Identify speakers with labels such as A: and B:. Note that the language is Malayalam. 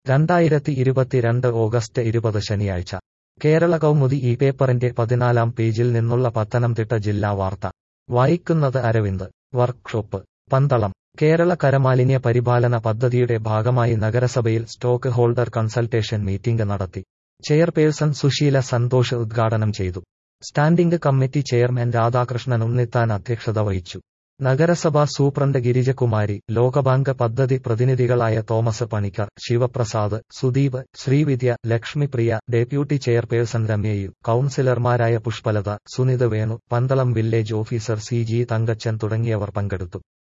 A: രണ്ടായിരത്തി ഇരുപത്തിരണ്ട് ഓഗസ്റ്റ് ഇരുപത് ശനിയാഴ്ച കേരള കൗമുദി ഈ പേപ്പറിന്റെ പതിനാലാം പേജിൽ നിന്നുള്ള പത്തനംതിട്ട ജില്ലാ വാർത്ത വായിക്കുന്നത് അരവിന്ദ് വർക്ക്ഷോപ്പ് പന്തളം കേരള കരമാലിന്യ പരിപാലന പദ്ധതിയുടെ ഭാഗമായി നഗരസഭയിൽ സ്റ്റോക്ക് ഹോൾഡർ കൺസൾട്ടേഷൻ മീറ്റിംഗ് നടത്തി ചെയർപേഴ്സൺ സുശീല സന്തോഷ് ഉദ്ഘാടനം ചെയ്തു standing committee chairman Radhakrishnan Unnithan അധ്യക്ഷത വഹിച്ചു നഗരസഭാ സൂപ്രണ്ട് ഗിരിജകുമാരി ലോകബാങ്ക് പദ്ധതി പ്രതിനിധികളായ തോമസ് പണിക്കർ ശിവപ്രസാദ് സുദീപ് ശ്രീവിദ്യ ലക്ഷ്മിപ്രിയ ഡെപ്യൂട്ടി ചെയർപേഴ്സൺ രമ്യയു കൌൺസിലർമാരായ Pushpalatha Sunith Venu Pandalam village officer C G Thankachan തുടങ്ങിയവർ പങ്കെടുത്തു